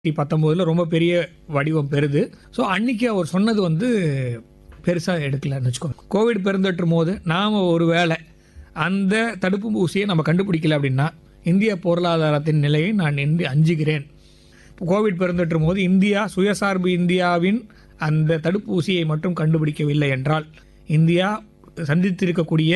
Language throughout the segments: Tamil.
பத்தொம்போதில் ரொம்ப பெரிய வடிவம் பெறுது ஸோ அன்னைக்கு அவர் சொன்னது வந்து பெருசாக எடுக்கலன்னு வச்சுக்கோங்க கோவிட் பெருந்தொற்று போது நாம் ஒரு வேளை அந்த தடுப்பு ஊசியை நம்ம கண்டுபிடிக்கல அப்படின்னா இந்திய பொருளாதாரத்தின் நிலையை நான் இன்று அஞ்சுகிறேன் கோவிட் பெருந்தொற்று போது இந்தியா சுயசார்பு இந்தியாவின் அந்த தடுப்பூசியை மட்டும் கண்டுபிடிக்கவில்லை என்றால் இந்தியா சந்தித்திருக்கக்கூடிய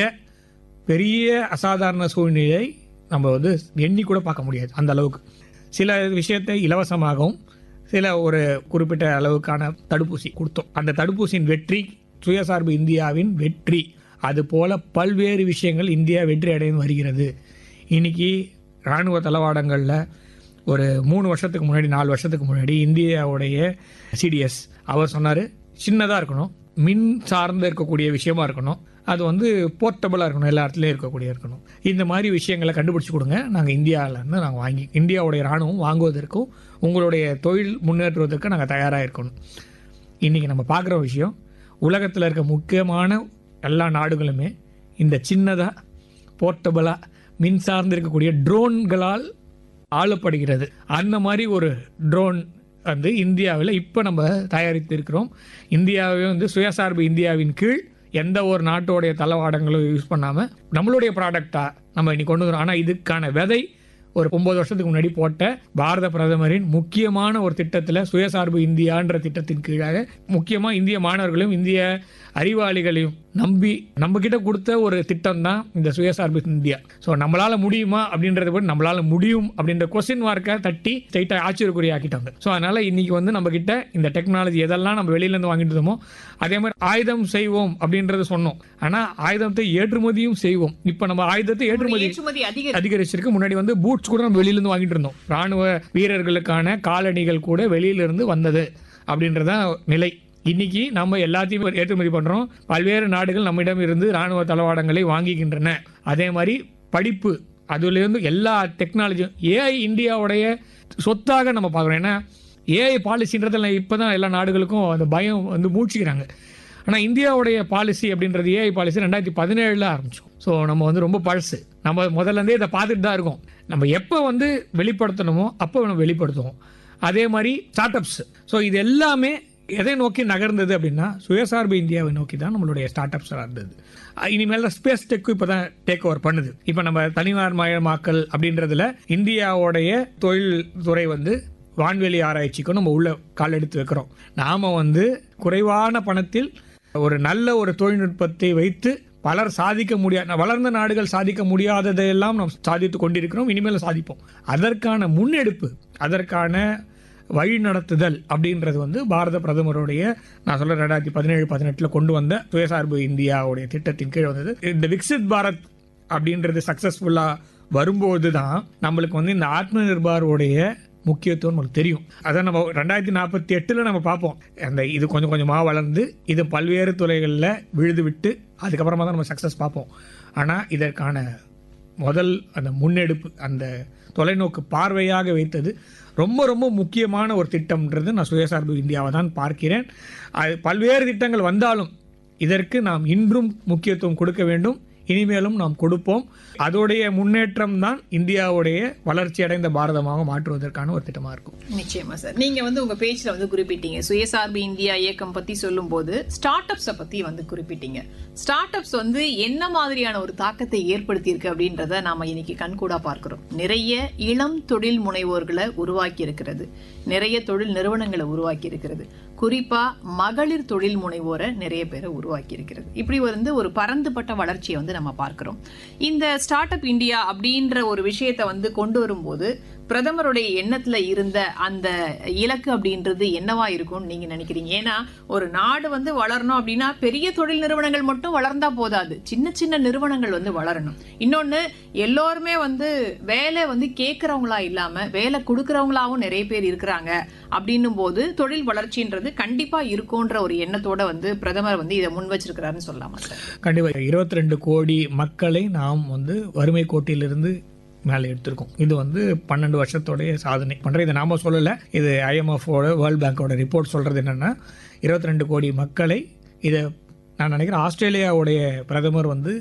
பெரிய அசாதாரண சூழ்நிலையை நம்ம வந்து எண்ணி கூட பார்க்க முடியாது அந்த அளவுக்கு சில விஷயத்தை இலவசமாகவும் சில ஒரு குறிப்பிட்ட அளவுக்கான தடுப்பூசி கொடுத்தோம் அந்த தடுப்பூசியின் வெற்றி சுயசார்பு இந்தியாவின் வெற்றி அதுபோல பல்வேறு விஷயங்கள் இந்தியா வெற்றி அடைந்து வருகிறது இன்னைக்கு இராணுவ தளவாடங்களில் ஒரு மூணு வருஷத்துக்கு முன்னாடி நாலு வருஷத்துக்கு முன்னாடி இந்தியாவுடைய சிடிஎஸ் அவர் சொன்னார் சின்னதாக இருக்கணும் மின் சார்ந்து இருக்கக்கூடிய விஷயமா இருக்கணும் அது வந்து போர்ட்டபுளாக இருக்கணும் எல்லா இடத்துலையும் இருக்கக்கூடிய இருக்கணும் இந்த மாதிரி விஷயங்களை கண்டுபிடிச்சி கொடுங்க நாங்கள் இந்தியாவிலேருந்து நாங்கள் வாங்கி இந்தியாவுடைய இராணுவம் வாங்குவதற்கும் உங்களுடைய தொழில் முன்னேற்றுவதற்கு நாங்கள் தயாராக இருக்கணும் இன்றைக்கி நம்ம பார்க்குற விஷயம் உலகத்தில் இருக்க முக்கியமான எல்லா நாடுகளுமே இந்த சின்னதாக போர்ட்டபுளாக மின் சார்ந்து இருக்கக்கூடிய ட்ரோன்களால் ஆளப்படுகிறது அந்த மாதிரி ஒரு ட்ரோன் வந்து இந்தியாவில் இப்போ நம்ம தயாரித்து இருக்கிறோம் இந்தியாவே வந்து சுயசார்பு இந்தியாவின் கீழ் எந்த ஒரு நாட்டோடைய தளவாடங்களும் யூஸ் பண்ணாமல் நம்மளுடைய ப்ராடக்டாக நம்ம இன்னைக்கு கொண்டு வரோம் ஆனால் இதுக்கான விதை ஒரு ஒன்பது வருஷத்துக்கு முன்னாடி போட்ட பாரத பிரதமரின் முக்கியமான ஒரு திட்டத்தில் சுயசார்பு இந்தியான்ற திட்டத்தின் கீழாக முக்கியமாக இந்திய மாணவர்களையும் இந்திய அறிவாளிகளையும் நம்பி நம்ம கிட்ட கொடுத்த ஒரு திட்டம் தான் இந்த சுயசார்பு இந்தியா ஸோ நம்மளால முடியுமா அப்படின்றத விட நம்மளால முடியும் அப்படின்ற கொஸ்டின் மார்க்கை தட்டி ஸ்ட்ரைட்டாக ஆச்சரியக்குரிய ஆக்கிட்டாங்க ஸோ அதனால இன்னைக்கு வந்து நம்ம கிட்ட இந்த டெக்னாலஜி எதெல்லாம் நம்ம வெளியிலேருந்து வாங்கிட்டு இருந்தோமோ அதே மாதிரி ஆயுதம் செய்வோம் அப்படின்றத சொன்னோம் ஆனால் ஆயுதத்தை ஏற்றுமதியும் செய்வோம் இப்போ நம்ம ஆயுதத்தை ஏற்றுமதி ஏற்றுமதி அதிக அதிகரிச்சிருக்கு முன்னாடி வந்து பூட்ஸ் கூட நம்ம வெளியில இருந்து வாங்கிட்டு இருந்தோம் ராணுவ வீரர்களுக்கான காலணிகள் கூட வெளியில இருந்து வந்தது அப்படின்றதான் நிலை இன்னைக்கு நம்ம எல்லாத்தையுமே ஏற்றுமதி பண்றோம் பல்வேறு நாடுகள் நம்மிடம் இருந்து ராணுவ தளவாடங்களை வாங்குகின்றன அதே மாதிரி படிப்பு அதுலேருந்து எல்லா டெக்னாலஜியும் ஏஐ இந்தியாவுடைய சொத்தாக நம்ம பார்க்குறோம் ஏன்னா ஏஐ பாலிசின்றதுல இப்போ தான் எல்லா நாடுகளுக்கும் அந்த பயம் வந்து மூழ்கிக்கிறாங்க ஆனால் இந்தியாவுடைய பாலிசி அப்படின்றது ஏஐ பாலிசி ரெண்டாயிரத்தி பதினேழில் ஆரம்பிச்சோம் ஸோ நம்ம வந்து ரொம்ப பழசு நம்ம முதல்ல இருந்தே இதை பார்த்துட்டு தான் இருக்கோம் நம்ம எப்போ வந்து வெளிப்படுத்தணுமோ அப்போ நம்ம வெளிப்படுத்துவோம் அதே மாதிரி ஸ்டார்ட் அப்ஸ் ஸோ இது எல்லாமே எதை நோக்கி நகர்ந்தது அப்படின்னா சுயசார்பு இந்தியாவை நோக்கி தான் நம்மளுடைய ஸ்டார்ட் அப்ஸ் இருந்தது அஹ் இனிமேல் ஸ்பேஸ் டெக்கு இப்போ தான் டேக் ஓவர் பண்ணுது இப்போ நம்ம தனியார் மயமாக்கல் அப்படின்றதுல இந்தியாவுடைய தொழில் துறை வந்து வான்வெளி ஆராய்ச்சிக்கும் நம்ம உள்ள கால் எடுத்து வைக்கிறோம் நாம வந்து குறைவான பணத்தில் ஒரு நல்ல ஒரு தொழில்நுட்பத்தை வைத்து பலர் சாதிக்க முடியாத வளர்ந்த நாடுகள் சாதிக்க முடியாததையெல்லாம் நாம் சாதித்து கொண்டிருக்கிறோம் இனிமேல் சாதிப்போம் அதற்கான முன்னெடுப்பு அதற்கான வழி நடத்துதல் அப்படின்றது வந்து பாரத பிரதமருடைய நான் சொல்ல ரெண்டாயிரத்தி பதினேழு பதினெட்டில் கொண்டு வந்த சுயசார்பு இந்தியாவுடைய திட்டத்தின் கீழ் வந்தது இந்த விக்சித் பாரத் அப்படின்றது சக்சஸ்ஃபுல்லாக வரும்போது தான் நம்மளுக்கு வந்து இந்த ஆத்ம நிர்பாருடைய முக்கியத்துவம் நமக்கு தெரியும் அதை நம்ம ரெண்டாயிரத்தி நாற்பத்தி எட்டில் நம்ம பார்ப்போம் அந்த இது கொஞ்சம் கொஞ்சமாக வளர்ந்து இது பல்வேறு துறைகளில் விழுது விட்டு அதுக்கப்புறமா தான் நம்ம சக்ஸஸ் பார்ப்போம் ஆனால் இதற்கான முதல் அந்த முன்னெடுப்பு அந்த தொலைநோக்கு பார்வையாக வைத்தது ரொம்ப ரொம்ப முக்கியமான ஒரு திட்டம்ன்றது நான் சுயசார்பு இந்தியாவை தான் பார்க்கிறேன் அது பல்வேறு திட்டங்கள் வந்தாலும் இதற்கு நாம் இன்றும் முக்கியத்துவம் கொடுக்க வேண்டும் இனிமேலும் நாம் கொடுப்போம் அதோடைய முன்னேற்றம் தான் இந்தியாவுடைய வளர்ச்சி அடைந்த பாரதமாக மாற்றுவதற்கான ஒரு திட்டமாக இருக்கும் நிச்சயமா சார் நீங்க வந்து உங்க பேஜ்ல வந்து குறிப்பிட்டீங்க சுயசார்பு இந்தியா இயக்கம் பத்தி சொல்லும்போது ஸ்டார்ட் அப்ஸ பத்தி வந்து குறிப்பிட்டீங்க ஸ்டார்ட் அப்ஸ் வந்து என்ன மாதிரியான ஒரு தாக்கத்தை ஏற்படுத்தி இருக்கு அப்படின்றத நாம இன்னைக்கு கண்கூடா பார்க்கிறோம் நிறைய இளம் தொழில் முனைவோர்களை உருவாக்கி இருக்கிறது நிறைய தொழில் நிறுவனங்களை உருவாக்கி இருக்கிறது குறிப்பா மகளிர் தொழில் முனைவோரை நிறைய பேரை உருவாக்கி இருக்கிறது இப்படி வந்து ஒரு பரந்துபட்ட வளர்ச்சியை வந்து நம்ம பார்க்கிறோம் இந்த ஸ்டார்ட் அப் இந்தியா அப்படின்ற ஒரு விஷயத்தை வந்து கொண்டு வரும்போது பிரதமருடைய எண்ணத்துல இருந்த அந்த இலக்கு அப்படின்றது என்னவா இருக்கும்னு நீங்க நினைக்கிறீங்க ஏன்னா ஒரு நாடு வந்து வளரணும் அப்படின்னா பெரிய தொழில் நிறுவனங்கள் மட்டும் வளர்ந்தா போதாது சின்ன சின்ன நிறுவனங்கள் வந்து வளரணும் இன்னொன்னு எல்லோருமே வந்து வேலை வந்து கேட்கறவங்களா இல்லாம வேலை கொடுக்கறவங்களாவும் நிறைய பேர் இருக்கிறாங்க அப்படின்னும் போது தொழில் வளர்ச்சின்றது கண்டிப்பா இருக்கும்ன்ற ஒரு எண்ணத்தோட வந்து பிரதமர் வந்து இதை முன் வச்சிருக்கிறாருன்னு சொல்லலாமா சார் கண்டிப்பாக இருபத்தி ரெண்டு கோடி மக்களை நாம் வந்து வறுமை கோட்டிலிருந்து மேலே எடுத்திருக்கோம் இது வந்து பன்னெண்டு வருஷத்தோடைய சாதனை பண்ற இதை நாம சொல்லலை இது ஐஎம்எஃபோட வேர்ல்ட் பேங்கோட ரிப்போர்ட் சொல்றது என்னன்னா இருபத்தி ரெண்டு கோடி மக்களை இதை நான் நினைக்கிறேன் ஆஸ்திரேலியாவுடைய பிரதமர் வந்து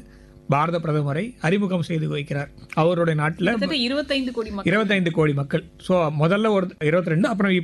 பாரத பிரதமரை அறிமுகம் செய்து வைக்கிறார் அவருடைய நாட்டில் கிட்டத்தட்ட இருபத்தைந்து கோடி மக்கள் இருபத்தைந்து கோடி மக்கள் ஸோ முதல்ல ஒரு இருபத்தி ரெண்டு அப்புறம்